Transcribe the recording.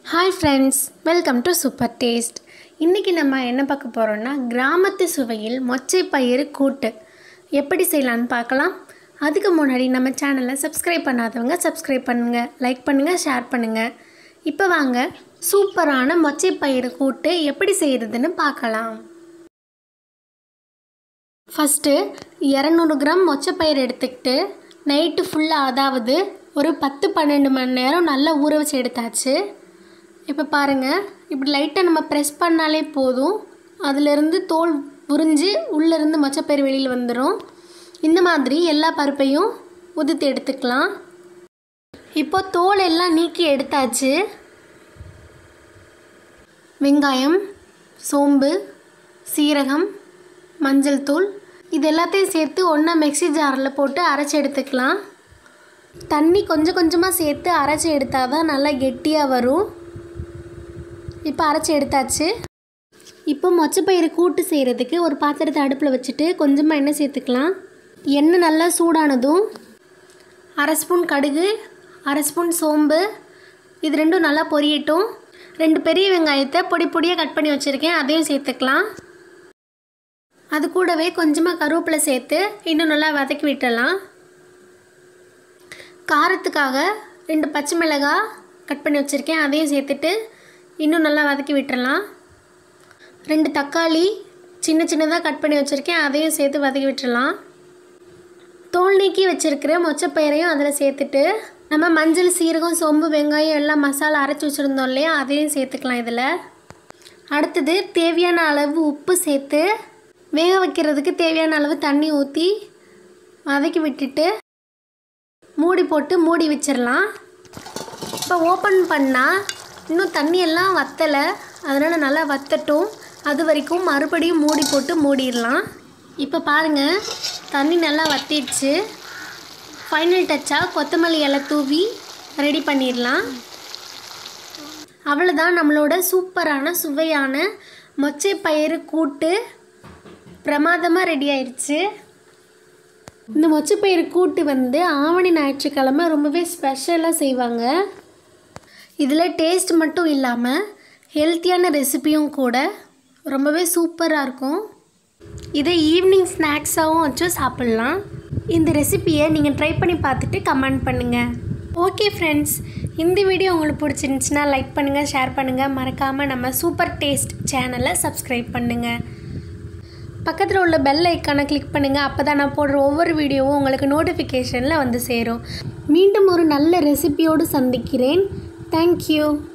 hi friends welcome to super taste இன்றைக்கி நம்ம என்ன பார்க்க போகிறோம்னா கிராமத்து சுவையில் மொச்சை பயிறு கூட்டு எப்படி செய்யலான்னு பார்க்கலாம் அதுக்கு முன்னாடி நம்ம சேனலை சப்ஸ்கிரைப் பண்ணாதவங்க சப்ஸ்கிரைப் பண்ணுங்கள் லைக் பண்ணுங்கள் ஷேர் பண்ணுங்கள் இப்போ வாங்க சூப்பரான மொச்சை பயிறு கூட்டு எப்படி செய்கிறதுன்னு பார்க்கலாம் ஃபஸ்ட்டு இரநூறு கிராம் மொச்சப்பயிறு எடுத்துக்கிட்டு நைட்டு ஃபுல்லாக அதாவது ஒரு பத்து பன்னெண்டு மணி நேரம் நல்லா ஊற வச்சு எடுத்தாச்சு இப்போ பாருங்கள் இப்படி லைட்டாக நம்ம ப்ரெஸ் பண்ணாலே போதும் அதிலிருந்து தோல் உறிஞ்சு உள்ளேருந்து மொச்சப்பயிறு வெளியில் வந்துடும் இந்த மாதிரி எல்லா பருப்பையும் உதுத்து எடுத்துக்கலாம் இப்போ தோல் எல்லாம் நீக்கி எடுத்தாச்சு வெங்காயம் சோம்பு சீரகம் மஞ்சள் தூள் இது எல்லாத்தையும் சேர்த்து ஒன்றா மிக்ஸி ஜாரில் போட்டு அரைச்சி எடுத்துக்கலாம் தண்ணி கொஞ்சம் கொஞ்சமாக சேர்த்து அரைச்சி எடுத்தால் தான் நல்லா கெட்டியாக வரும் இப்போ அரைச்சி எடுத்தாச்சு இப்போ மொச்சப்பயிறு கூட்டு செய்கிறதுக்கு ஒரு பாத்திரத்தை அடுப்பில் வச்சுட்டு கொஞ்சமாக எண்ணெய் சேர்த்துக்கலாம் எண்ணெய் நல்லா சூடானதும் அரை ஸ்பூன் கடுகு அரை ஸ்பூன் சோம்பு இது ரெண்டும் நல்லா பொரியட்டும் ரெண்டு பெரிய வெங்காயத்தை பொடி பொடியாக கட் பண்ணி வச்சுருக்கேன் அதையும் சேர்த்துக்கலாம் அது கூடவே கொஞ்சமாக கருவேப்பிலை சேர்த்து இன்னும் நல்லா வதக்கி விட்டுடலாம் காரத்துக்காக ரெண்டு பச்சை மிளகாய் கட் பண்ணி வச்சுருக்கேன் அதையும் சேர்த்துட்டு இன்னும் நல்லா வதக்கி விட்டுறலாம் ரெண்டு தக்காளி சின்ன சின்னதாக கட் பண்ணி வச்சுருக்கேன் அதையும் சேர்த்து வதக்கி விட்டுறலாம் தோல் நீக்கி வச்சுருக்கிற மொச்சப்பயிரையும் அதில் சேர்த்துட்டு நம்ம மஞ்சள் சீரகம் சோம்பு வெங்காயம் எல்லாம் மசாலா அரைச்சி வச்சுருந்தோம் இல்லையா அதையும் சேர்த்துக்கலாம் இதில் அடுத்தது தேவையான அளவு உப்பு சேர்த்து வேக வைக்கிறதுக்கு தேவையான அளவு தண்ணி ஊற்றி வதக்கி விட்டுட்டு மூடி போட்டு மூடி வச்சிடலாம் இப்போ ஓப்பன் பண்ணால் இன்னும் தண்ணியெல்லாம் வத்தலை அதனால் நல்லா வத்தட்டும் அது வரைக்கும் மறுபடியும் மூடி போட்டு மூடிடலாம் இப்போ பாருங்கள் தண்ணி நல்லா வத்திடுச்சு ஃபைனல் டச்சாக கொத்தமல்லி இலை தூவி ரெடி பண்ணிடலாம் அவ்வளோதான் நம்மளோட சூப்பரான சுவையான மொச்சை பயிறு கூட்டு பிரமாதமாக ரெடி ஆயிடுச்சு இந்த மொச்சப்பயிறு கூட்டு வந்து ஆவணி ஞாயிற்றுக்கிழமை ரொம்பவே ஸ்பெஷலாக செய்வாங்க இதில் டேஸ்ட் மட்டும் இல்லாமல் ஹெல்த்தியான ரெசிபியும் கூட ரொம்பவே சூப்பராக இருக்கும் இதை ஈவினிங் ஸ்நாக்ஸாகவும் வச்சு சாப்பிட்லாம் இந்த ரெசிப்பியை நீங்கள் ட்ரை பண்ணி பார்த்துட்டு கமெண்ட் பண்ணுங்கள் ஓகே ஃப்ரெண்ட்ஸ் இந்த வீடியோ உங்களுக்கு பிடிச்சிருந்துச்சுன்னா லைக் பண்ணுங்கள் ஷேர் பண்ணுங்கள் மறக்காமல் நம்ம சூப்பர் டேஸ்ட் சேனலை சப்ஸ்கிரைப் பண்ணுங்கள் பக்கத்தில் உள்ள பெல் ஐக்கானை கிளிக் பண்ணுங்கள் அப்போ தான் நான் போடுற ஒவ்வொரு வீடியோவும் உங்களுக்கு நோட்டிஃபிகேஷனில் வந்து சேரும் மீண்டும் ஒரு நல்ல ரெசிபியோடு சந்திக்கிறேன் தேங்க்யூ